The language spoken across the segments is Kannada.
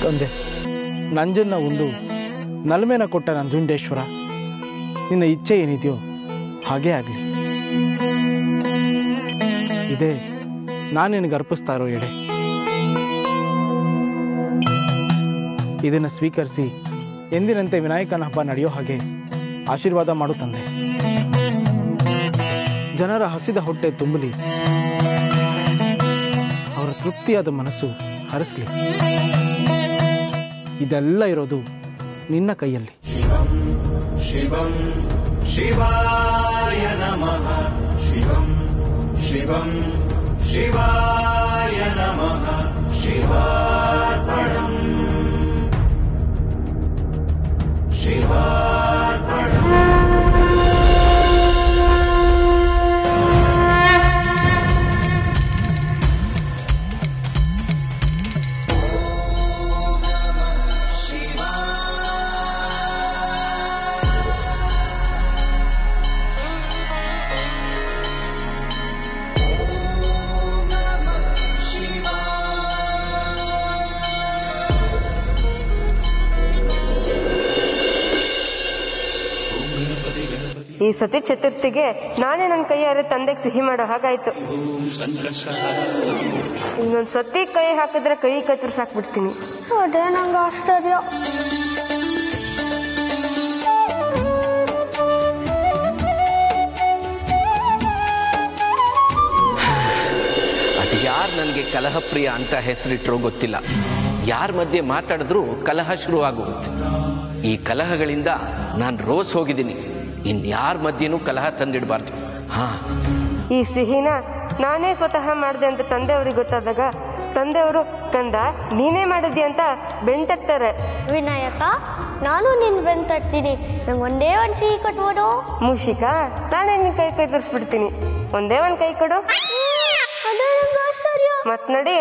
ತಂದೆ ನಂಜನ್ನ ಉಂಡು ನಲ್ಮೆನ ಕೊಟ್ಟ ನಂಜುಂಡೇಶ್ವರ ನಿನ್ನ ಇಚ್ಛೆ ಏನಿದೆಯೋ ಹಾಗೇ ಆಗಲಿ ಇದೇ ನಾನು ನಿನಗೆ ಅರ್ಪಿಸ್ತಾ ಇರೋ ಎಡೆ ಇದನ್ನು ಸ್ವೀಕರಿಸಿ ಎಂದಿನಂತೆ ವಿನಾಯಕನ ಹಬ್ಬ ನಡೆಯೋ ಹಾಗೆ ಆಶೀರ್ವಾದ ಮಾಡು ತಂದೆ ಜನರ ಹಸಿದ ಹೊಟ್ಟೆ ತುಂಬಲಿ ಅವರ ತೃಪ್ತಿಯಾದ ಮನಸ್ಸು ಹರಿಸ್ಲಿ ಇದೆಲ್ಲ ಇರೋದು ನಿನ್ನ ಕೈಯಲ್ಲಿ शिवम् शिवाय नमः शिवम् शिवम् शिवाय नमः शिवार्पणम् शिवार्पणम् ಈ ಸತಿ ಚತುರ್ಥಿಗೆ ನಾನೇ ನನ್ನ ಕೈಯಾರೆ ತಂದೆಗೆ ಸಿಹಿ ಮಾಡೋ ಹಾಗಾಯ್ತು ಇನ್ನೊಂದ್ ಸತಿ ಕೈ ಹಾಕಿದ್ರೆ ಕೈ ಕತ್ತರಿಸಾಕ್ಬಿಡ್ತೀನಿ ಅದೇ ನಂಗೆ ಆಶ್ಚರ್ಯ ಅದು ಯಾರು ನನಗೆ ಕಲಹಪ್ರಿಯ ಅಂತ ಹೆಸರಿಟ್ರೋ ಗೊತ್ತಿಲ್ಲ ಯಾರ ಮಧ್ಯೆ ಮಾತಾಡಿದ್ರೂ ಕಲಹ ಶುರು ಆಗೋಗುತ್ತೆ ಈ ಕಲಹಗಳಿಂದ ನಾನು ರೋಸ್ ಹೋಗಿದ್ದೀನಿ ಇನ್ಯಾರ ಮಧ್ಯೆನೂ ಕಲಹ ತಂದಿಡಬಾರ್ದು ಹಾ ಈ ಸಿಹಿನ ನಾನೇ ಸ್ವತಃ ಮಾಡಿದೆ ಅಂತ ತಂದೆಯವ್ರಿಗೆ ಗೊತ್ತಾದಾಗ ತಂದೆಯವರು ಕಂದ ನೀನೇ ಮಾಡಿದ್ಯ ಅಂತ ಬೆಂಟಕ್ತಾರೆ ವಿನಾಯಕ ನಾನು ನಿನ್ ಬೆನ್ ತಟ್ತೀನಿ ನಂಗೆ ಒಂದೇ ಒಂದು ಸಿಹಿ ಕೊಟ್ಬೋದು ಮೂಷಿಕ ನಾನೇ ನಿನ್ ಕೈ ಕೈ ತೋರಿಸ್ಬಿಡ್ತೀನಿ ಒಂದೇ ಒಂದ್ ಕೈ ಕೊಡು ಅದೇ ನಂಗೆ ಆಶ್ಚರ್ಯ ಮತ್ ನಡಿ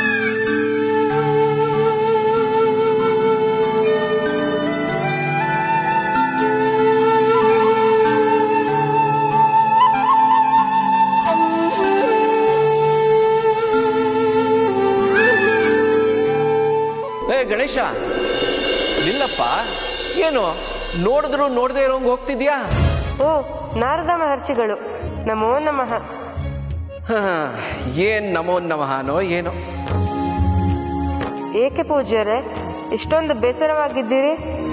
ಏ ಗಣೇಶ ನಿಲ್ಲಪ್ಪ ಏನು ನೋಡಿದ್ರು ನೋಡದೆ ಇರೋಂಗ್ ಹೋಗ್ತಿದ್ಯಾ ಓ ನಾರದ ಮಹರ್ಷಿಗಳು ನಮೋ ನಮಃ ಹಾ, ಏನ್ ನಮೋ ನಮಃನೋ ಏನೋ ಏಕೆ ಪೂಜ್ಯರೇ ಇಷ್ಟೊಂದು ಬೇಸರವಾಗಿದ್ದೀರಿ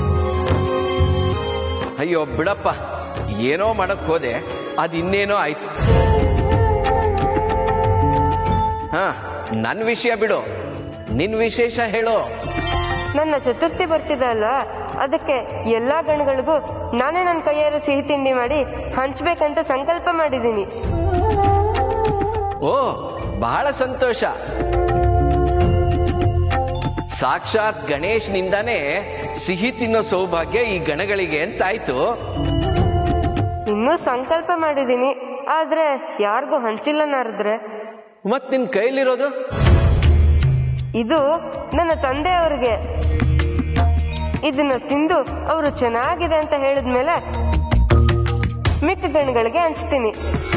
ಅಯ್ಯೋ ಬಿಡಪ್ಪ ಏನೋ ಮಾಡಕ್ ಹೋದೆ ಅದು ಇನ್ನೇನೋ ಆಯ್ತು ಹಾ ನನ್ ವಿಷಯ ಬಿಡು ನಿನ್ ವಿಶೇಷ ಹೇಳೋ ನನ್ನ ಚತುರ್ಥಿ ಬರ್ತಿದೆ ಅಲ್ವಾ ಅದಕ್ಕೆ ಎಲ್ಲಾ ಗಣಗಳಿಗೂ ನಾನೇ ನನ್ನ ಕೈಯಾರೆ ಸಿಹಿ ತಿಂಡಿ ಮಾಡಿ ಹಂಚ್ಬೇಕಂತ ಸಂಕಲ್ಪ ಮಾಡಿದ್ದೀನಿ ಓ ಬಹಳ ಸಂತೋಷ ಸಾಕ್ಷಾತ್ ಗಣೇಶ್ನಿಂದಾನೇ ಸಿಹಿ ತಿನ್ನೋ ಸೌಭಾಗ್ಯ ಈ ಗಣಗಳಿಗೆ ಅಂತಾಯ್ತು ಇನ್ನೂ ಸಂಕಲ್ಪ ಮಾಡಿದ್ದೀನಿ ಆದ್ರೆ ಯಾರಿಗೂ ಹಂಚಿಲ್ಲ ನಾರದ್ರೆ ಮತ್ ನಿನ್ ಕೈಲಿರೋದು ಇದು ನನ್ನ ತಂದೆಯವರಿಗೆ ಇದನ್ನ ತಿಂದು ಅವರು ಚೆನ್ನಾಗಿದೆ ಅಂತ ಹೇಳಿದ್ಮೇಲೆ ಮಿಕ್ಕ ಗಣಗಳಿಗೆ ಹಂಚ್ತೀನಿ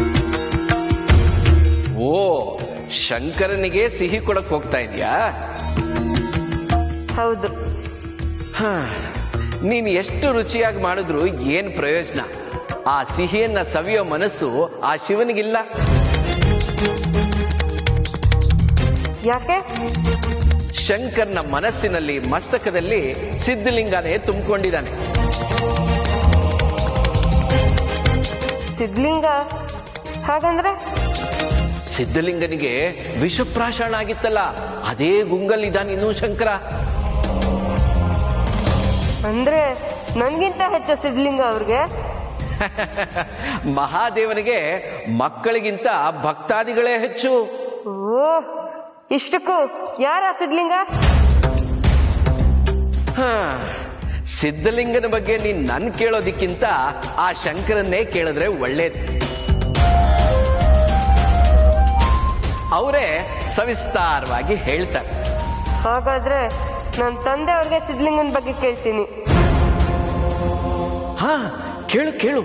ಓ ಶಂಕರನಿಗೆ ಸಿಹಿ ಕೊಡಕ್ ಹೋಗ್ತಾ ಇದೀಯಾ ಹೌದು ಹಾ, ನೀನ್ ಎಷ್ಟು ರುಚಿಯಾಗಿ ಮಾಡಿದ್ರು ಏನ್ ಪ್ರಯೋಜನ ಆ ಸಿಹಿಯನ್ನ ಸವಿಯೋ ಮನಸ್ಸು ಆ ಶಿವನಿಗಿಲ್ಲ ಯಾಕೆ ಶಂಕರ್ನ ಮನಸ್ಸಿನಲ್ಲಿ ಮಸ್ತಕದಲ್ಲಿ ಸಿದ್ಧಲಿಂಗನೇ ತುಂಬಿಕೊಂಡಿದ್ದಾನೆ ಸಿದ್ಲಿಂಗ ಹಾಗಂದ್ರೆ ಸಿದ್ಧಲಿಂಗನಿಗೆ ವಿಷಪ್ರಾಶಾಣ ಆಗಿತ್ತಲ್ಲ ಅದೇ ಗುಂಗಲ್ಲಿದ್ದಾನೆ ಇನ್ನೂ ಶಂಕರ ಅಂದ್ರೆ ನನ್ಗಿಂತ ಹೆಚ್ಚು ಸಿದ್ಲಿಂಗ ಅವ್ರಿಗೆ ಮಹಾದೇವನಿಗೆ ಮಕ್ಕಳಿಗಿಂತ ಭಕ್ತಾದಿಗಳೇ ಹೆಚ್ಚು ಓ ಇಷ್ಟಕ್ಕೂ ಯಾರ ಸಿದ್ಲಿಂಗ ಹಾ, ಸಿದ್ಧಲಿಂಗನ ಬಗ್ಗೆ ನೀನ್ ನನ್ ಕೇಳೋದಿಕ್ಕಿಂತ ಆ ಶಂಕರನ್ನೇ ಕೇಳಿದ್ರೆ ಒಳ್ಳೇದು ಅವರೇ ಸವಿಸ್ತಾರವಾಗಿ ಹೇಳ್ತಾರೆ ಹಾಗಾದ್ರೆ ನನ್ನ ತಂದೆ ಅವ್ರಿಗೆ ಸಿದ್ಲಿಂಗನ ಬಗ್ಗೆ ಕೇಳ್ತೀನಿ ಹಾ ಕೇಳು ಕೇಳು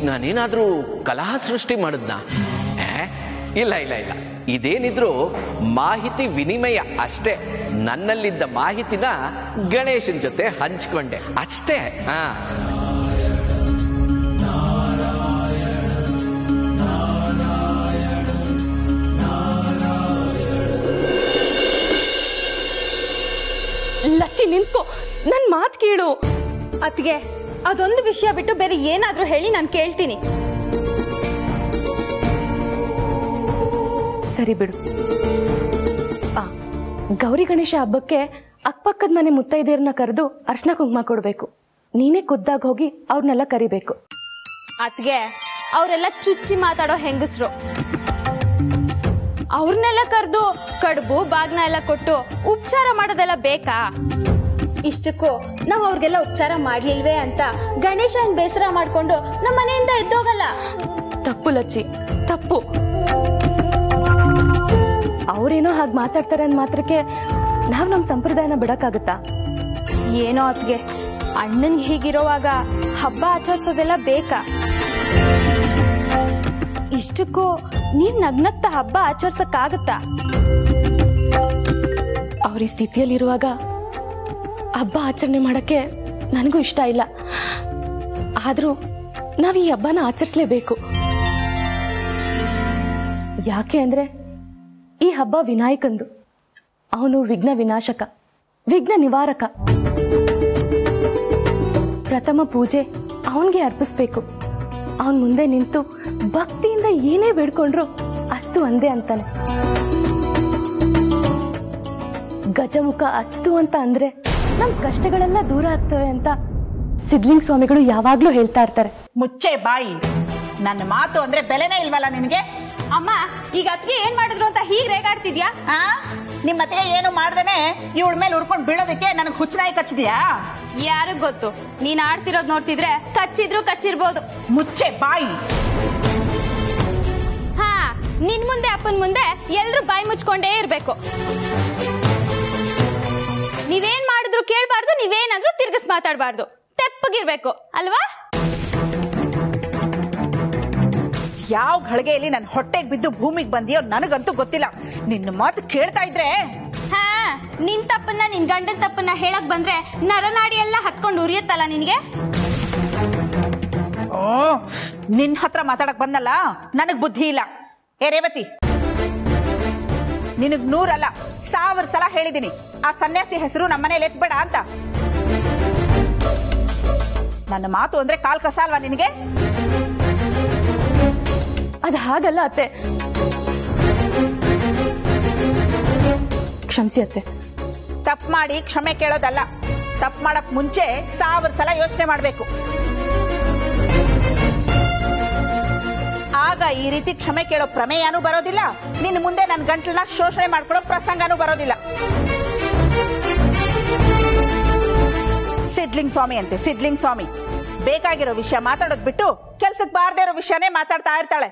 ನಾನೇನಾದ್ರೂ ಕಲಹ ಸೃಷ್ಟಿ ಮಾಡಿದ್ನಾ ಏ? ಇಲ್ಲ ಇಲ್ಲ ಇಲ್ಲ ಇದೇನಿದ್ರು ಮಾಹಿತಿ ವಿನಿಮಯ ಅಷ್ಟೇ ನನ್ನಲ್ಲಿದ್ದ ಮಾಹಿತಿನ ಗಣೇಶನ್ ಜೊತೆ ಹಂಚ್ಕೊಂಡೆ ಅಷ್ಟೇ ಹಾ ಲಚ್ಚಿ ನಿಂತ್ಕೋ ನನ್ ಮಾತ್ ಕೇಳು ಅತ್ಗೆ ಅದೊಂದು ವಿಷಯ ಬಿಟ್ಟು ಬೇರೆ ಏನಾದ್ರೂ ಹೇಳಿ ನಾನು ಕೇಳ್ತೀನಿ ಸರಿ ಬಿಡು ಆ ಗೌರಿ ಗಣೇಶ ಹಬ್ಬಕ್ಕೆ ಅಕ್ಕಪಕ್ಕದ ಮನೆ ಮುತ್ತೈದೆಯರನ್ನ ಕರೆದು ಅರ್ಶನ ಕುಂಕುಮ ಕೊಡ್ಬೇಕು ನೀನೇ ಖುದ್ದಾಗ್ ಹೋಗಿ ಅವ್ರನ್ನೆಲ್ಲ ಕರಿಬೇಕು ಅತ್ಗೆ ಅವರೆಲ್ಲ ಚುಚ್ಚಿ ಮಾತಾಡೋ ಹೆಂಗಸ್ರು ಅವ್ರನ್ನೆಲ್ಲ ಕರೆದು ಕಡುಬು ಬಾಗ್ನ ಎಲ್ಲ ಕೊಟ್ಟು ಉಪಚಾರ ಮಾಡೋದೆಲ್ಲ ಬೇಕಾ ಇಷ್ಟಕ್ಕೂ ನಾವು ಅವ್ರಿಗೆಲ್ಲ ಉಪಚಾರ ಮಾಡ್ಲಿಲ್ವೇ ಅಂತ ಗಣೇಶ ಹಂಗ್ ಬೇಸರ ಮಾಡ್ಕೊಂಡು ನಮ್ಮ ಮನೆಯಿಂದ ಎದ್ದೋಗಲ್ಲ ತಪ್ಪು ಲಚ್ಚಿ ತಪ್ಪು ಅವ್ರೇನೋ ಹಾಗೆ ಮಾತಾಡ್ತಾರೆ ಅಂದ ಮಾತ್ರಕ್ಕೆ ನಾವು ನಮ್ಮ ಸಂಪ್ರದಾಯನ ಬಿಡಕ್ಕಾಗತ್ತಾ ಏನೋ ಅತ್ಗೆ ಅಣ್ಣನ್ಗೆ ಹೀಗಿರೋವಾಗ ಹಬ್ಬ ಆಚರಿಸೋದೆಲ್ಲ ಬೇಕಾ ಇಷ್ಟಕ್ಕೂ ನೀವ್ ನಗ್ನಗ್ತ ಹಬ್ಬ ಆಚರಿಸಕ್ಕಾಗತ್ತಾ ಅವ್ರ ಈ ಸ್ಥಿತಿಯಲ್ಲಿರುವಾಗ ಹಬ್ಬ ಆಚರಣೆ ಮಾಡಕ್ಕೆ ನನಗೂ ಇಷ್ಟ ಇಲ್ಲ ಆದ್ರೂ ನಾವ್ ಈ ಹಬ್ಬನ ಆಚರಿಸ್ಲೇಬೇಕು ಯಾಕೆ ಅಂದ್ರೆ ಈ ಹಬ್ಬ ವಿನಾಯಕಂದು ಅವನು ವಿಘ್ನ ವಿನಾಶಕ ವಿಘ್ನ ನಿವಾರಕ ಪ್ರಥಮ ಪೂಜೆ ಅವನಿಗೆ ಅರ್ಪಿಸ್ಬೇಕು ಅವನ್ ಮುಂದೆ ನಿಂತು ಭಕ್ತಿಯಿಂದ ಏನೇ ಬೇಡ್ಕೊಂಡ್ರು ಅಸ್ತು ಅಂದೇ ಅಂತಾನೆ ಗಜಮುಖ ಅಸ್ತು ಅಂತ ಅಂದ್ರೆ ನಮ್ ಕಷ್ಟಗಳೆಲ್ಲ ದೂರ ಆಗ್ತವೆ ಅಂತ ಸಿದ್ಲಿಂಗ್ ಸ್ವಾಮಿಗಳು ಯಾವಾಗ್ಲೂ ಹೇಳ್ತಾ ಇರ್ತಾರೆ ಮುಚ್ಚೆ ಬಾಯಿ ನನ್ನ ಮಾತು ಅಂದ್ರೆ ಬೆಲೆನೇ ಇಲ್ವಲ್ಲ ನಿನಗೆ ಅಮ್ಮ ಈಗ ಅತ್ಗೆ ಏನ್ ಮಾಡಿದ್ರು ಅಂತ ಹೀಗ್ ರೇಗಾಡ್ತಿದ್ಯಾ ಆ ನಿಮ್ಮ ಅತ್ತೆ ಏನು ಮಾಡ್ದೇನೆ ಇವಳ ಮೇಲೆ ಉರ್ಕೊಂಡು ಬೀಳೋದಕ್ಕೆ ನನಗೆ ಹುಚ್ಚನಾಯಿ ಕಚ್ಚಿದ್ಯಾ ಯಾರಿಗ್ ಗೊತ್ತು ನೀನ್ ಆಡ್ತಿರೋದ್ ನೋಡ್ತಿದ್ರೆ ಕಚ್ಚಿದ್ರು ಕಚ್ಚಿರ್ಬೋದು ಮುಚ್ಚೆ ಬಾಯಿ ಹಾ ನಿನ್ ಮುಂದೆ ಅಪ್ಪನ್ ಮುಂದೆ ಎಲ್ರು ಬಾಯಿ ಮುಚ್ಕೊಂಡೇ ಇರ್ಬೇಕು ನೀವೇನ್ ಮಾಡಿದ್ರು ಕೇಳ್ಬಾರ್ದು ನೀವೇನಾದ್ರೂ ತಿರ್ಗಿಸ್ ಮಾತಾಡ್ಬಾರ್ದು ತೆಪ್ಪಗಿರ್ಬೇಕು ಅಲ್ವಾ ಯಾವ ಘಳಿಗೆಯಲ್ಲಿ ನನ್ನ ಹೊಟ್ಟೆಗೆ ಬಿದ್ದು ಭೂಮಿಗೆ ಬಂದಿಯೋ ನನಗಂತೂ ಗೊತ್ತಿಲ್ಲ ನಿನ್ನ ಮಾತು ಕೇಳ್ತಾ ಇದ್ರೆ ಹಾ ನಿನ್ ತಪ್ಪನ್ನ ನಿನ್ ಗಂಡನ್ ತಪ್ಪನ್ನ ಹೇಳಕ್ ಬಂದ್ರೆ ನರನಾಡಿ ಎಲ್ಲ ಹತ್ಕೊಂಡು ಉರಿಯತ್ತಲ್ಲ ನಿನ್ಗೆ ಓ ನಿನ್ ಹತ್ರ ಮಾತಾಡಕ್ ಬಂದಲ್ಲ ನನಗ್ ಬುದ್ಧಿ ಇಲ್ಲ ಏ ರೇವತಿ ನಿನಗ್ ನೂರಲ್ಲ ಸಾವಿರ ಸಲ ಹೇಳಿದೀನಿ ಆ ಸನ್ಯಾಸಿ ಹೆಸರು ನಮ್ಮನೇಲಿ ಎತ್ಬೇಡ ಅಂತ ನನ್ನ ಮಾತು ಅಂದ್ರೆ ಕಾಲ್ ಕಸ ಅಲ್ವಾ ನಿನಗೆ ಅದು ಹಾಗಲ್ಲ ಅತ್ತೆ ಕ್ಷಮಿಸಿ ಅತ್ತೆ ತಪ್ಪು ಮಾಡಿ ಕ್ಷಮೆ ಕೇಳೋದಲ್ಲ ತಪ್ಪು ಮಾಡಕ್ ಮುಂಚೆ ಸಾವಿರ ಸಲ ಯೋಚನೆ ಮಾಡ್ಬೇಕು ಆಗ ಈ ರೀತಿ ಕ್ಷಮೆ ಕೇಳೋ ಪ್ರಮೇಯನೂ ಬರೋದಿಲ್ಲ ನಿನ್ನ ಮುಂದೆ ನನ್ನ ಗಂಟ್ಲನ್ನ ಶೋಷಣೆ ಮಾಡ್ಕೊಳ್ಳೋ ಪ್ರಸಂಗನೂ ಬರೋದಿಲ್ಲ ಸಿದ್ಲಿಂಗ್ ಸ್ವಾಮಿ ಅಂತೆ ಸಿದ್ಲಿಂಗ್ ಸ್ವಾಮಿ ಬೇಕಾಗಿರೋ ವಿಷಯ ಮಾತಾಡೋದ್ ಬಿಟ್ಟು ಕೆಲ್ಸಕ್ಕೆ ಬಾರದೇ ಇರೋ ವಿಷಯನೇ ಮಾತಾಡ್ತಾ ಇರ್ತಾಳೆ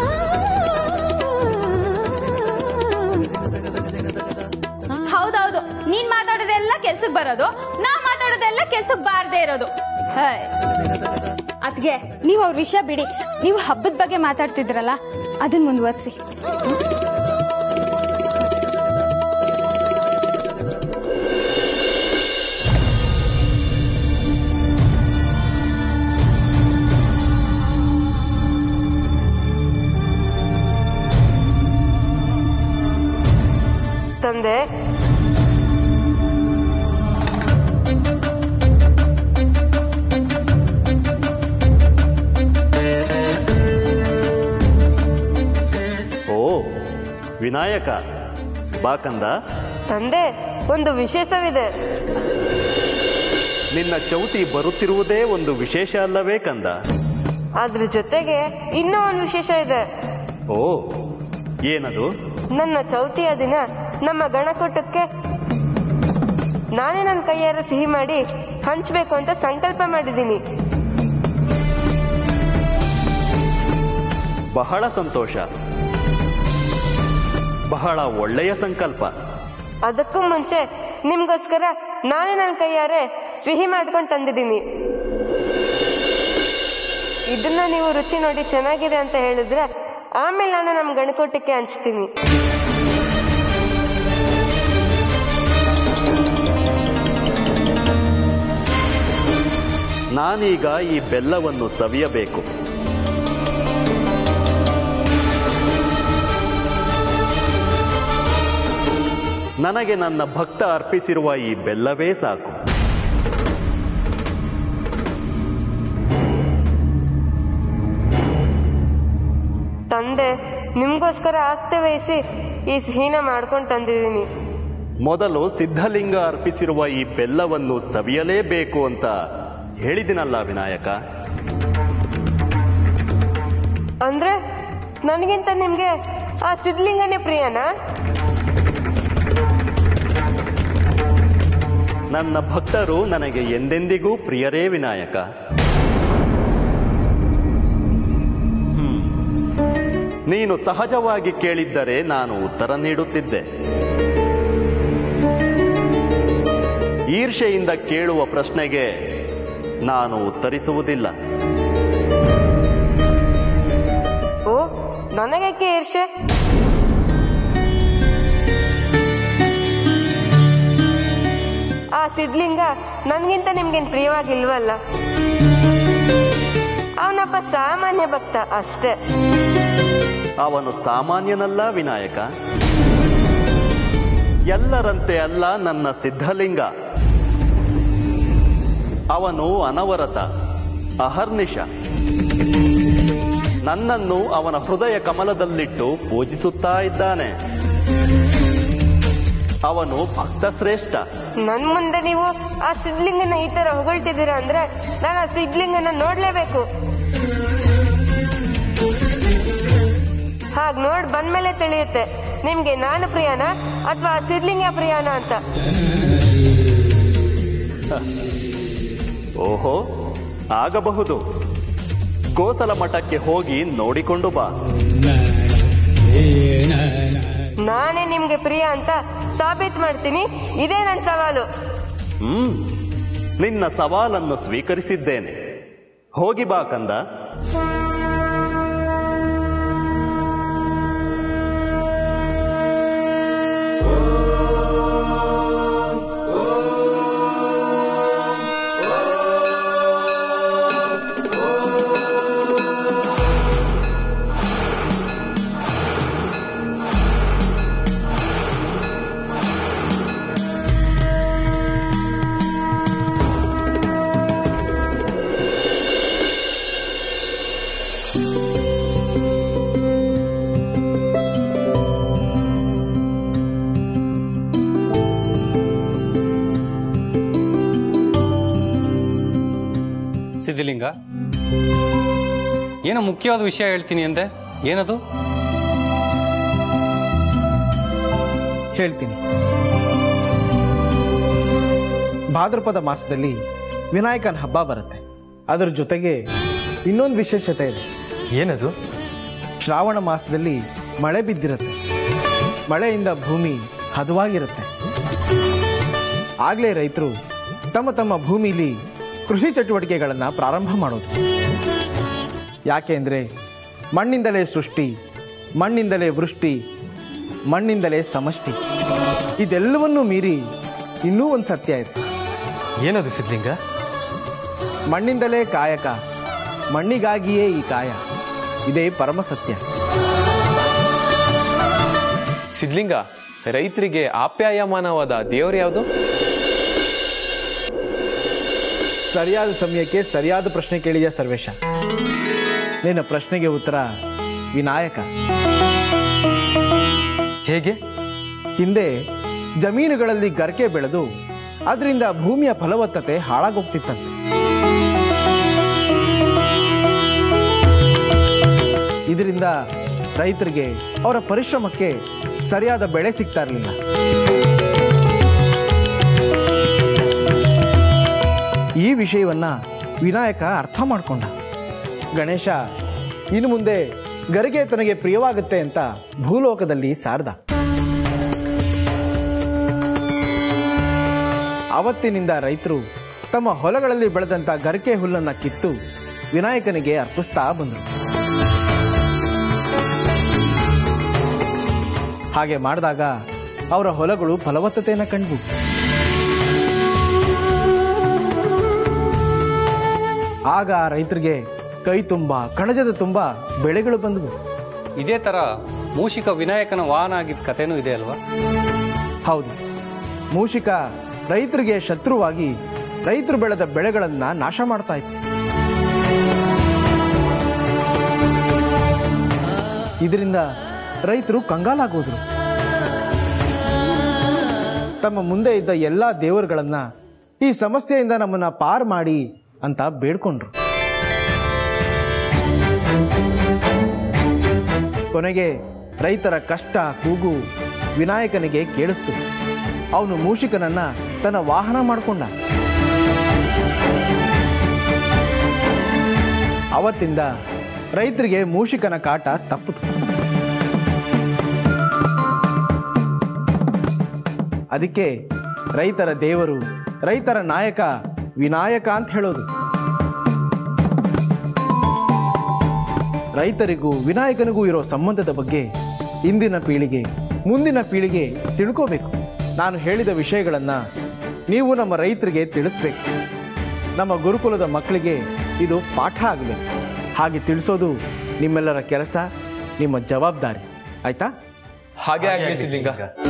ಹೌದೌದು ನೀನ್ ಮಾತಾಡೋದೆಲ್ಲ ಕೆಲ್ಸಕ್ ಬರೋದು ನಾ ಮಾತಾಡೋದೆಲ್ಲ ಕೆಲ್ಸಕ್ ಬಾರ್ದೇ ಇರೋದು ಅದ್ಗೆ ನೀವು ಅವ್ರ ವಿಷಯ ಬಿಡಿ ನೀವು ಹಬ್ಬದ ಬಗ್ಗೆ ಮಾತಾಡ್ತಿದ್ರಲ್ಲ ಅದನ್ನ ಮುಂದುವರ್ಸಿ ತಂದೆ ಓ ವಿನಾಯಕ ಬಾ ಕಂದ ತಂದೆ ಒಂದು ವಿಶೇಷವಿದೆ ನಿನ್ನ ಚೌತಿ ಬರುತ್ತಿರುವುದೇ ಒಂದು ವಿಶೇಷ ಅಲ್ಲವೇ ಕಂದ ಅದ್ರ ಜೊತೆಗೆ ಇನ್ನೂ ಒಂದು ವಿಶೇಷ ಇದೆ ಓ ಏನದು ನನ್ನ ಚೌತಿಯ ದಿನ ನಮ್ಮ ಗಣಕೂಟಕ್ಕೆ ನಾನೇ ನನ್ನ ಕೈಯಾರ ಸಿಹಿ ಮಾಡಿ ಹಂಚ್ಬೇಕು ಅಂತ ಸಂಕಲ್ಪ ಮಾಡಿದ್ದೀನಿ ಬಹಳ ಸಂತೋಷ ಬಹಳ ಒಳ್ಳೆಯ ಸಂಕಲ್ಪ ಅದಕ್ಕೂ ಮುಂಚೆ ನಿಮ್ಗೋಸ್ಕರ ನಾನೇ ನನ್ನ ಕೈಯಾರೆ ಸಿಹಿ ಮಾಡ್ಕೊಂಡು ತಂದಿದ್ದೀನಿ ಇದನ್ನ ನೀವು ರುಚಿ ನೋಡಿ ಚೆನ್ನಾಗಿದೆ ಅಂತ ಹೇಳಿದ್ರೆ ಆಮೇಲೆ ನಾನು ನಮ್ಮ ಗಣಕೋಟಕ್ಕೆ ಹಂಚ್ತೀನಿ ನಾನೀಗ ಈ ಬೆಲ್ಲವನ್ನು ಸವಿಯಬೇಕು ನನಗೆ ನನ್ನ ಭಕ್ತ ಅರ್ಪಿಸಿರುವ ಈ ಬೆಲ್ಲವೇ ಸಾಕು ತಂದೆ ನಿಮ್ಗೋಸ್ಕರ ಆಸ್ತಿ ವಹಿಸಿ ಈ ಸಿಹಿನ ಮಾಡ್ಕೊಂಡು ತಂದಿದ್ದೀನಿ ಮೊದಲು ಸಿದ್ಧಲಿಂಗ ಅರ್ಪಿಸಿರುವ ಈ ಬೆಲ್ಲವನ್ನು ಸವಿಯಲೇಬೇಕು ಅಂತ ಹೇಳಿದಿನಲ್ಲ ವಿನಾಯಕ ಅಂದ್ರೆ ನನಗಿಂತ ನಿಮ್ಗೆ ಆ ಸಿದ್ಲಿಂಗನೇ ಪ್ರಿಯನಾ ನನ್ನ ಭಕ್ತರು ನನಗೆ ಎಂದೆಂದಿಗೂ ಪ್ರಿಯರೇ ವಿನಾಯಕ ಹ್ಮ್. ನೀನು ಸಹಜವಾಗಿ ಕೇಳಿದ್ದರೆ ನಾನು ಉತ್ತರ ನೀಡುತ್ತಿದ್ದೆ ಈರ್ಷೆಯಿಂದ ಕೇಳುವ ಪ್ರಶ್ನೆಗೆ ನಾನು ಉತ್ತರಿಸುವುದಿಲ್ಲ ಓ ನನಗೇಕೆ ಈರ್ಷೆ ಆ ಸಿದ್ಲಿಂಗ ನನ್ಗಿಂತ ನಿಮ್ಗೇನ್ ಪ್ರಿಯವಾಗಿಲ್ವಲ್ಲ ಅವನೊಬ್ಬ ಸಾಮಾನ್ಯ ಭಕ್ತ ಅಷ್ಟೇ ಅವನು ಸಾಮಾನ್ಯನಲ್ಲ ವಿನಾಯಕ ಎಲ್ಲರಂತೆ ಅಲ್ಲ ನನ್ನ ಸಿದ್ಧಲಿಂಗ ಅವನು ಅನವರತ ಅಹರ್ನಿಶ ನನ್ನನ್ನು ಅವನ ಹೃದಯ ಕಮಲದಲ್ಲಿಟ್ಟು ಪೂಜಿಸುತ್ತಾ ಇದ್ದಾನೆ ಅವನು ಭಕ್ತ ಶ್ರೇಷ್ಠ ನನ್ ಮುಂದೆ ನೀವು ಆ ಸಿದ್ಲಿಂಗನ ಈ ತರ ಹೊಗಳ್ತಿದ್ದೀರಾ ಅಂದ್ರೆ ನಾನು ಆ ಸಿದ್ಲಿಂಗನ ನೋಡ್ಲೇಬೇಕು ಹಾಗ್ ನೋಡ್ ಬಂದ್ಮೇಲೆ ತಿಳಿಯುತ್ತೆ ನಿಮ್ಗೆ ನಾನು ಪ್ರಿಯಾನ ಅಥವಾ ಆ ಸಿದ್ಲಿಂಗ ಪ್ರಿಯಾನ ಅಂತ ಓಹೋ ಆಗಬಹುದು ಗೋಸಲ ಮಠಕ್ಕೆ ಹೋಗಿ ನೋಡಿಕೊಂಡು ಬಾ ನಾನೇ ನಿಮ್ಗೆ ಪ್ರಿಯ ಅಂತ ಸಾಬೀತ್ ಮಾಡ್ತೀನಿ ಇದೇ ನನ್ನ ಸವಾಲು ಹ್ಮ್ ನಿನ್ನ ಸವಾಲನ್ನು ಸ್ವೀಕರಿಸಿದ್ದೇನೆ ಹೋಗಿ ಬಾ ಕಂದ ಸಿದ್ಧಲಿಂಗ ಏನೋ ಮುಖ್ಯವಾದ ವಿಷಯ ಹೇಳ್ತೀನಿ ಅಂದೆ ಏನದು ಹೇಳ್ತೀನಿ ಭಾದ್ರಪದ ಮಾಸದಲ್ಲಿ ವಿನಾಯಕನ ಹಬ್ಬ ಬರುತ್ತೆ ಅದರ ಜೊತೆಗೆ ಇನ್ನೊಂದು ವಿಶೇಷತೆ ಇದೆ ಏನದು ಶ್ರಾವಣ ಮಾಸದಲ್ಲಿ ಮಳೆ ಬಿದ್ದಿರುತ್ತೆ ಮಳೆಯಿಂದ ಭೂಮಿ ಹದವಾಗಿರುತ್ತೆ ಆಗಲೇ ರೈತರು ತಮ್ಮ ತಮ್ಮ ಭೂಮಿಲಿ ಕೃಷಿ ಚಟುವಟಿಕೆಗಳನ್ನು ಪ್ರಾರಂಭ ಮಾಡೋದು ಯಾಕೆ ಅಂದರೆ ಮಣ್ಣಿಂದಲೇ ಸೃಷ್ಟಿ ಮಣ್ಣಿಂದಲೇ ವೃಷ್ಟಿ ಮಣ್ಣಿಂದಲೇ ಸಮಷ್ಟಿ ಇದೆಲ್ಲವನ್ನೂ ಮೀರಿ ಇನ್ನೂ ಒಂದು ಸತ್ಯ ಇದೆ ಏನದು ಸಿದ್ಲಿಂಗ ಮಣ್ಣಿಂದಲೇ ಕಾಯಕ ಮಣ್ಣಿಗಾಗಿಯೇ ಈ ಕಾಯ ಇದೇ ಪರಮ ಸತ್ಯ ಸಿದ್ಲಿಂಗ ರೈತರಿಗೆ ಆಪ್ಯಾಯಮಾನವಾದ ದೇವರು ಯಾವುದು ಸರಿಯಾದ ಸಮಯಕ್ಕೆ ಸರಿಯಾದ ಪ್ರಶ್ನೆ ಕೇಳಿದ ಸರ್ವೇಶ ನಿನ್ನ ಪ್ರಶ್ನೆಗೆ ಉತ್ತರ ವಿನಾಯಕ ಹೇಗೆ ಹಿಂದೆ ಜಮೀನುಗಳಲ್ಲಿ ಗರ್ಕೆ ಬೆಳೆದು ಅದರಿಂದ ಭೂಮಿಯ ಫಲವತ್ತತೆ ಹಾಳಾಗೋಗ್ತಿತ್ತಂತೆ ಇದರಿಂದ ರೈತರಿಗೆ ಅವರ ಪರಿಶ್ರಮಕ್ಕೆ ಸರಿಯಾದ ಬೆಳೆ ಸಿಗ್ತಾ ಇರಲಿಲ್ಲ ಈ ವಿಷಯವನ್ನ ವಿನಾಯಕ ಅರ್ಥ ಮಾಡಿಕೊಂಡ ಗಣೇಶ ಇನ್ನು ಮುಂದೆ ಗರಿಗೆ ತನಗೆ ಪ್ರಿಯವಾಗುತ್ತೆ ಅಂತ ಭೂಲೋಕದಲ್ಲಿ ಸಾರ್ದ ಅವತ್ತಿನಿಂದ ರೈತರು ತಮ್ಮ ಹೊಲಗಳಲ್ಲಿ ಬೆಳೆದಂತ ಗರಿಕೆ ಹುಲ್ಲನ್ನ ಕಿತ್ತು ವಿನಾಯಕನಿಗೆ ಅರ್ಪಿಸ್ತಾ ಬಂದರು ಹಾಗೆ ಮಾಡಿದಾಗ ಅವರ ಹೊಲಗಳು ಫಲವತ್ತತೆಯನ್ನು ಕಂಡ್ವು ಆಗ ಆ ರೈತರಿಗೆ ಕೈ ತುಂಬ ಕಣಜದ ತುಂಬ ಬೆಳೆಗಳು ಬಂದವು ಇದೇ ತರ ಮೂಷಿಕ ವಿನಾಯಕನ ವಾಹನ ಆಗಿದ್ದ ಕಥೆನೂ ಇದೆ ಅಲ್ವಾ ಹೌದು ಮೂಷಿಕ ರೈತರಿಗೆ ಶತ್ರುವಾಗಿ ರೈತರು ಬೆಳೆದ ಬೆಳೆಗಳನ್ನ ನಾಶ ಮಾಡ್ತಾ ಇತ್ತು ಇದರಿಂದ ರೈತರು ಕಂಗಾಲಾಗೋದ್ರು ತಮ್ಮ ಮುಂದೆ ಇದ್ದ ಎಲ್ಲಾ ದೇವರುಗಳನ್ನ ಈ ಸಮಸ್ಯೆಯಿಂದ ನಮ್ಮನ್ನ ಪಾರ್ ಮಾಡಿ ಅಂತ ಬೇಡ್ಕೊಂಡ್ರು ಕೊನೆಗೆ ರೈತರ ಕಷ್ಟ ಕೂಗು ವಿನಾಯಕನಿಗೆ ಕೇಳಿಸ್ತು ಅವನು ಮೂಷಿಕನನ್ನ ತನ್ನ ವಾಹನ ಮಾಡಿಕೊಂಡ ಅವತ್ತಿಂದ ರೈತರಿಗೆ ಮೂಷಿಕನ ಕಾಟ ತಪ್ಪಿತು ಅದಕ್ಕೆ ರೈತರ ದೇವರು ರೈತರ ನಾಯಕ ವಿನಾಯಕ ಅಂತ ಹೇಳೋದು ರೈತರಿಗೂ ವಿನಾಯಕನಿಗೂ ಇರೋ ಸಂಬಂಧದ ಬಗ್ಗೆ ಇಂದಿನ ಪೀಳಿಗೆ ಮುಂದಿನ ಪೀಳಿಗೆ ತಿಳ್ಕೋಬೇಕು ನಾನು ಹೇಳಿದ ವಿಷಯಗಳನ್ನ ನೀವು ನಮ್ಮ ರೈತರಿಗೆ ತಿಳಿಸ್ಬೇಕು ನಮ್ಮ ಗುರುಕುಲದ ಮಕ್ಕಳಿಗೆ ಇದು ಪಾಠ ಆಗಬೇಕು ಹಾಗೆ ತಿಳಿಸೋದು ನಿಮ್ಮೆಲ್ಲರ ಕೆಲಸ ನಿಮ್ಮ ಜವಾಬ್ದಾರಿ ಆಯ್ತಾ ಹಾಗೆ ಆಗ್ಲಿ ಸಿದ್ಲಿಂಗ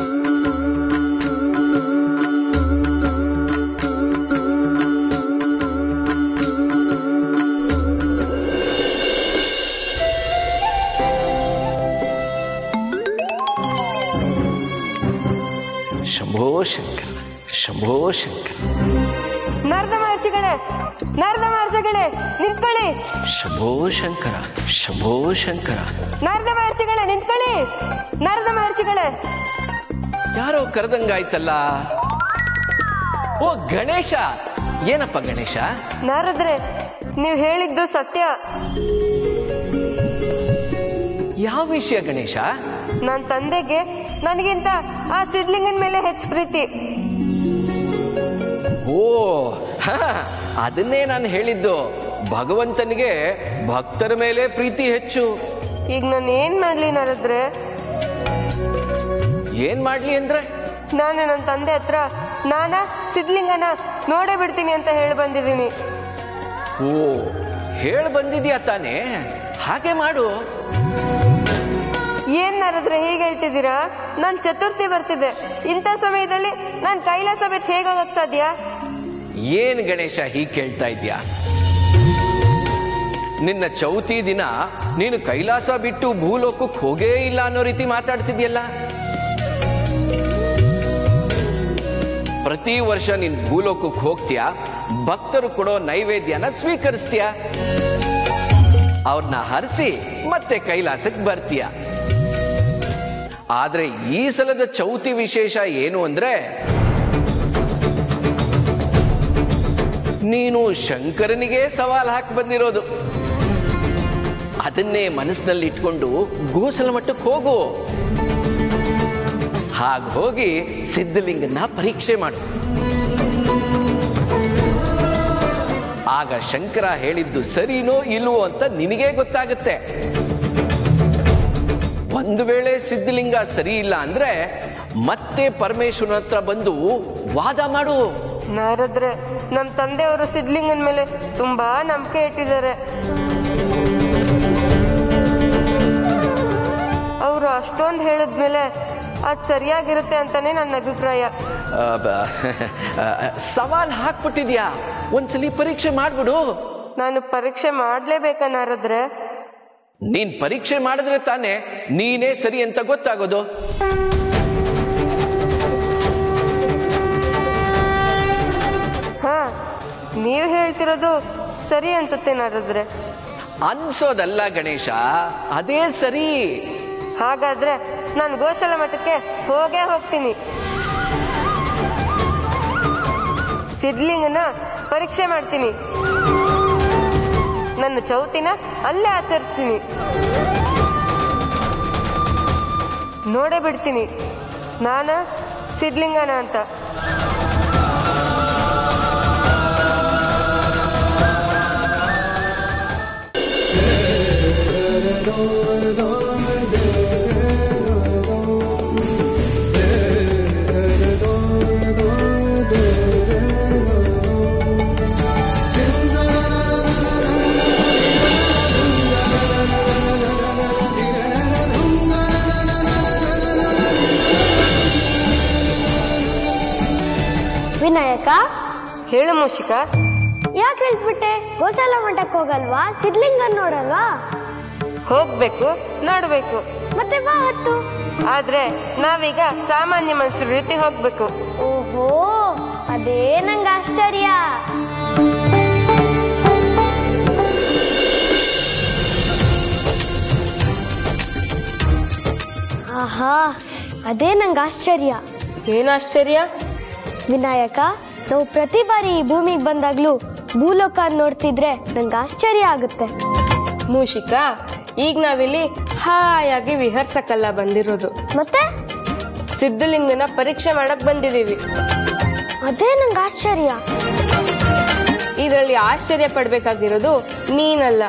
ಶಂಭೋ ಶಂಕರ ಶಂಭೋ ಶಂಕರ ನಾರದ ಮಹರ್ಷಿಗಳೇ ನಾರದ ಮಹರ್ಷಿಗಳೇ ನಿಂತ್ಕೊಳ್ಳಿ ಶಂಭೋ ಶಂಕರ ಶಂಭೋ ಶಂಕರ ನಾರದ ಮಹರ್ಷಿಗಳೇ ನಿಂತ್ಕೊಳ್ಳಿ ನಾರದ ಮಹರ್ಷಿಗಳೇ ಯಾರೋ ಕರೆದಂಗಾಯ್ತಲ್ಲ ಓ ಗಣೇಶ ಏನಪ್ಪ ಗಣೇಶ ನಾರದ್ರೆ ನೀವು ಹೇಳಿದ್ದು ಸತ್ಯ ಯಾವ ವಿಷಯ ಗಣೇಶ ನನ್ನ ತಂದೆಗೆ ನನಗಿಂತ ಆ ಸಿದ್ಲಿಂಗನ ಮೇಲೆ ಹೆಚ್ಚು ಪ್ರೀತಿ ಓ ಹ, ಅದನ್ನೇ ನಾನು ಹೇಳಿದ್ದು ಭಗವಂತನಿಗೆ ಭಕ್ತರ ಮೇಲೆ ಪ್ರೀತಿ ಹೆಚ್ಚು ಈಗ ನಾನು ಏನ್ ಮಾಡ್ಲಿ ನಾರದ್ರೆ ಏನ್ ಮಾಡ್ಲಿ ಅಂದ್ರೆ ನಾನು ನನ್ನ ತಂದೆ ಹತ್ರ ನಾನ ಸಿದ್ಲಿಂಗನ ನೋಡೇ ಬಿಡ್ತೀನಿ ಅಂತ ಹೇಳಿ ಬಂದಿದ್ದೀನಿ ಓ ಹೇಳ್ ಬಂದಿದ್ಯಾ ತಾನೇ ಹಾಗೆ ಮಾಡು ಏನ್ ನಾರದ್ರೆ ಹೀಗೆ ಹೇಳ್ತಿದ್ದೀರಾ ನಾನ್ ಚತುರ್ಥಿ ಬರ್ತಿದ್ದೆ ಇಂಥ ಸಮಯದಲ್ಲಿ ನಾನ್ ಕೈಲಾಸ ಬಿಟ್ಟು ಹೇಗೋಗಕ್ ಸಾಧ್ಯ ಏನ್ ಗಣೇಶ ಹೀಗೆ ಕೇಳ್ತಾ ಇದ್ಯಾ ನಿನ್ನ ಚೌತಿ ದಿನ ನೀನು ಕೈಲಾಸ ಬಿಟ್ಟು ಭೂಲೋಕಕ್ಕೆ ಹೋಗೇ ಇಲ್ಲ ಅನ್ನೋ ರೀತಿ ಮಾತಾಡ್ತಿದ್ಯಲ್ಲ ಪ್ರತಿ ವರ್ಷ ನೀನ್ ಭೂಲೋಕಕ್ಕೆ ಹೋಗ್ತೀಯ ಭಕ್ತರು ಕೊಡೋ ನೈವೇದ್ಯನ ಸ್ವೀಕರಿಸ್ತೀಯ ಅವ್ರನ್ನ ಹರಿಸಿ ಮತ್ತೆ ಕೈಲಾಸಕ್ಕೆ ಬರ್ತೀಯ ಆದ್ರೆ ಈ ಸಲದ ಚೌತಿ ವಿಶೇಷ ಏನು ಅಂದ್ರೆ ನೀನು ಶಂಕರನಿಗೆ ಸವಾಲ್ ಹಾಕಿ ಬಂದಿರೋದು ಅದನ್ನೇ ಮನಸ್ಸಿನಲ್ಲಿ ಇಟ್ಕೊಂಡು ಗೋಸಲ ಮಟ್ಟಕ್ಕೆ ಹೋಗು ಹಾಗೆ ಹೋಗಿ ಸಿದ್ಧಲಿಂಗನ ಪರೀಕ್ಷೆ ಮಾಡು ಆಗ ಶಂಕರ ಹೇಳಿದ್ದು ಸರಿನೋ ಇಲ್ವೋ ಅಂತ ನಿನಗೇ ಗೊತ್ತಾಗುತ್ತೆ ಒಂದು ವೇಳೆ ಸಿದ್ಧಲಿಂಗ ಸರಿ ಇಲ್ಲ ಅಂದ್ರೆ ಮತ್ತೆ ಪರಮೇಶ್ವರನ ಹತ್ರ ಬಂದು ವಾದ ಮಾಡು ನಾರದ್ರೆ ನಮ್ ತಂದೆಯವರು ಸಿದ್ಲಿಂಗನ ಮೇಲೆ ತುಂಬಾ ನಂಬಿಕೆ ಇಟ್ಟಿದ್ದಾರೆ ಅವರು ಅಷ್ಟೊಂದು ಹೇಳಿದ್ಮೇಲೆ ಅದ್ ಸರಿಯಾಗಿರುತ್ತೆ ಅಂತಾನೆ ನನ್ನ ಅಭಿಪ್ರಾಯ ಆ, ಬ- ಆ, ಸವಾಲ್ ಹಾಕ್ಬಿಟ್ಟಿದ್ಯಾ ಒಂದ್ಸಲಿ ಪರೀಕ್ಷೆ ಮಾಡ್ಬಿಡು ನಾನು ಪರೀಕ್ಷೆ ಮಾಡ್ಲೇಬೇಕಾ ನಾರದ್ರೆ ನೀನ್ ಪರೀಕ್ಷೆ ಮಾಡಿದ್ರೆ ತಾನೇ ನೀನೇ ಸರಿ ಅಂತ ಗೊತ್ತಾಗೋದು ಹಾ ನೀವು ಹೇಳ್ತಿರೋದು ಸರಿ ಅನ್ಸುತ್ತೆ ನಾರದ್ರೆ ಅನ್ಸೋದಲ್ಲ ಗಣೇಶ ಅದೇ ಸರಿ ಹಾಗಾದ್ರೆ ನಾನು ಗೋಶಲ ಮಠಕ್ಕೆ ಹೋಗೇ ಹೋಗ್ತೀನಿ ಸಿದ್ಲಿಂಗನ ಪರೀಕ್ಷೆ ಮಾಡ್ತೀನಿ ನನ್ನ ಚೌತಿನ ಅಲ್ಲೇ ಆಚರಿಸ್ತೀನಿ ನೋಡೇ ಬಿಡ್ತೀನಿ ನಾನ ಸಿದ್ಲಿಂಗನ ಅಂತ ವಿನಾಯಕ ಹೇಳು ಮೂಷಿಕ ಯಾಕೆ ಹೇಳ್ಬಿಟ್ಟೆ ಗೋಸಾಲ ಮಠಕ್ಕೆ ಹೋಗಲ್ವಾ ಸಿದ್ಲಿಂಗನ್ ನೋಡಲ್ವಾ ಹೋಗ್ಬೇಕು ನೋಡ್ಬೇಕು ಮತ್ತೆ ಬಾ ಹತ್ತು ಆದ್ರೆ ನಾವೀಗ ಸಾಮಾನ್ಯ ಮನುಷ್ಯರ ರೀತಿ ಹೋಗ್ಬೇಕು ಓಹೋ ಅದೇ ನಂಗೆ ಆಶ್ಚರ್ಯ ಆಹಾ ಅದೇ ನಂಗೆ ಆಶ್ಚರ್ಯ ಏನ್ ಆಶ್ಚರ್ಯ ವಿನಾಯಕ ನಾವು ಪ್ರತಿ ಬಾರಿ ಈ ಭೂಮಿಗೆ ಬಂದಾಗ್ಲೂ ಭೂಲೋಕ ನೋಡ್ತಿದ್ರೆ ನಂಗೆ ಆಶ್ಚರ್ಯ ಆಗುತ್ತೆ ಮೂಷಿಕ ಈಗ ನಾವಿಲ್ಲಿ ಹಾಯಾಗಿ ವಿಹರ್ಸಕ್ಕಲ್ಲ ಬಂದಿರೋದು ಮತ್ತೆ ಸಿದ್ಧಲಿಂಗನ ಪರೀಕ್ಷೆ ಮಾಡಕ್ ಬಂದಿದೀವಿ ಅದೇ ನಂಗೆ ಆಶ್ಚರ್ಯ ಇದರಲ್ಲಿ ಆಶ್ಚರ್ಯ ಪಡ್ಬೇಕಾಗಿರೋದು ನೀನಲ್ಲ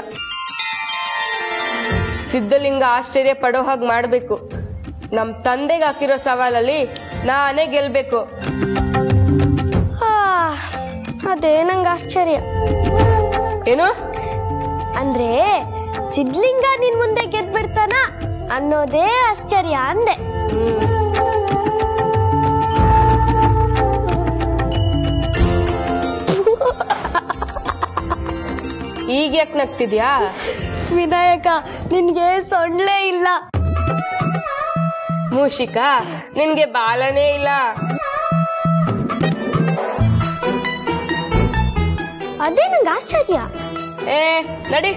ಸಿದ್ಧಲಿಂಗ ಆಶ್ಚರ್ಯ ಪಡೋ ಹಾಗೆ ಮಾಡ್ಬೇಕು ನಮ್ ತಂದೆಗೆ ಹಾಕಿರೋ ಸವಾಲಲ್ಲಿ ನಾನೇ ಗೆಲ್ಬೇಕು ಆ, ಅದೇ ನಂಗೆ ಆಶ್ಚರ್ಯ ಏನು ಅಂದ್ರೆ ಸಿದ್ಲಿಂಗ ನಿನ್ ಮುಂದೆ ಗೆದ್ಬಿಡ್ತಾನ ಅನ್ನೋದೇ ಆಶ್ಚರ್ಯ ಅಂದೆ ಈಗ ಯಾಕೆ ನಗ್ತಿದ್ಯಾ ವಿನಾಯಕ ನಿನ್ಗೆ ಸೊಳ್ಳೆ ಇಲ್ಲ ಮೂಷಿಕ ನಿನ್ಗೆ ಬಾಲನೇ ಇಲ್ಲ ಅದೇ ನಂಗೆ ಆಶ್ಚರ್ಯ ಏ ನಡಿ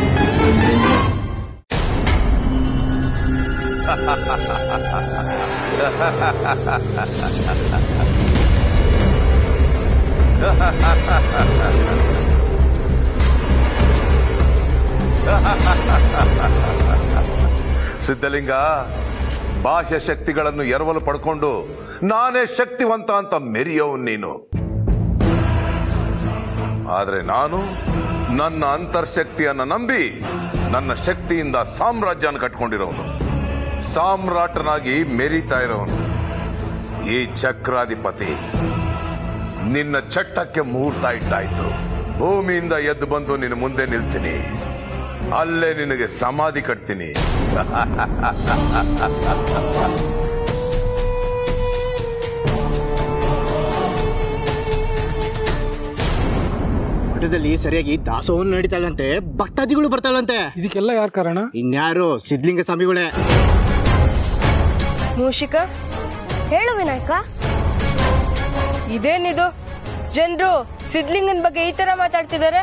ಸಿದ್ಧಲಿಂಗ ಬಾಹ್ಯ ಶಕ್ತಿಗಳನ್ನು ಎರವಲು ಪಡ್ಕೊಂಡು ನಾನೇ ಶಕ್ತಿವಂತ ಅಂತ ಮೆರೆಯೋವ್ ನೀನು ಆದ್ರೆ ನಾನು ನನ್ನ ಅಂತರ್ಶಕ್ತಿಯನ್ನ ನಂಬಿ ನನ್ನ ಶಕ್ತಿಯಿಂದ ಸಾಮ್ರಾಜ್ಯನ ಕಟ್ಕೊಂಡಿರೋನು ಸಾಮ್ರಾಟನಾಗಿ ಮೆರೀತಾ ಇರೋನು ಈ ಚಕ್ರಾಧಿಪತಿ ನಿನ್ನ ಚಟ್ಟಕ್ಕೆ ಮುಹೂರ್ತ ಇಟ್ಟಾಯ್ತು ಭೂಮಿಯಿಂದ ಎದ್ದು ಬಂದು ನಿನ್ನ ಮುಂದೆ ನಿಲ್ತೀನಿ ಅಲ್ಲೇ ನಿನಗೆ ಸಮಾಧಿ ಕಟ್ತೀನಿ ಮಠದಲ್ಲಿ ಸರಿಯಾಗಿ ದಾಸೋಹನ್ ನಡೀತಾಳಂತೆ ಭಕ್ತಾದಿಗಳು ಬರ್ತಾಳಂತೆ ಇದಕ್ಕೆಲ್ಲ ಯಾರ ಕಾರಣ ಇನ್ಯಾರು ಸಿದ್ಲಿಂಗ ಸ್ವಾಮಿಗಳೇ ಮೂಷಿಕ ಹೇಳು ವಿನಾಯಕ ಇದೇನಿದು ಜನರು ಸಿದ್ಲಿಂಗನ್ ಬಗ್ಗೆ ಈ ತರ ಮಾತಾಡ್ತಿದ್ದಾರೆ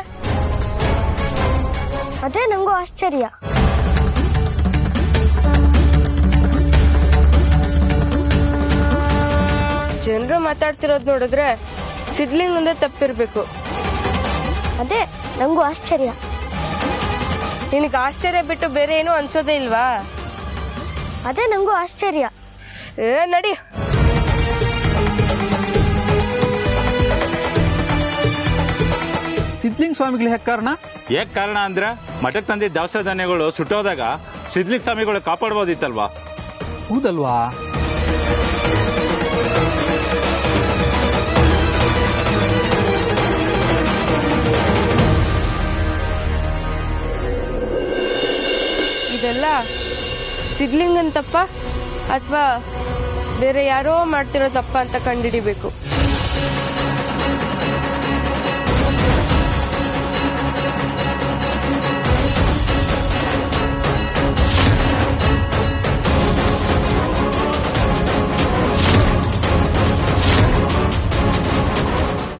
ಅದೇ ನಂಗೂ ಆಶ್ಚರ್ಯ ಜನರು ಮಾತಾಡ್ತಿರೋದ್ ನೋಡಿದ್ರೆ ಸಿದ್ಲಿಂಗಂದ ತಪ್ಪಿರ್ಬೇಕು ಅದೇ ನಂಗೂ ಆಶ್ಚರ್ಯ ನಿನಗೆ ಆಶ್ಚರ್ಯ ಬಿಟ್ಟು ಬೇರೆ ಏನೂ ಅನ್ಸೋದೇ ಇಲ್ವಾ ಅದೇ ನಂಗೂ ಆಶ್ಚರ್ಯ ಏ ನಡಿ ಸಿದ್ಲಿಂಗ ಸ್ವಾಮಿಗಳು ಯಾಕೆ ಕಾರಣ ಯಾಕೆ ಕಾರಣ ಅಂದ್ರೆ ಮಠಕ್ಕೆ ತಂದಿದ್ದ ದವಸ ಧಾನ್ಯಗಳು ಸುಟ್ಟೋದಾಗ ಸಿದ್ಲಿಂಗ ಸ್ವಾಮಿಗಳು ಕಾಪಾಡ್ಬೋದಿತ್ತಲ್ವಾ ಹೌದಲ್ವಾ ಇದೆಲ್ಲ ಸಿದ್ಲಿಂಗನ್ ತಪ್ಪ ಅಥವಾ ಬೇರೆ ಯಾರೋ ಮಾಡ್ತಿರೋ ತಪ್ಪ ಅಂತ ಕಂಡುಹಿಡಿಬೇಕು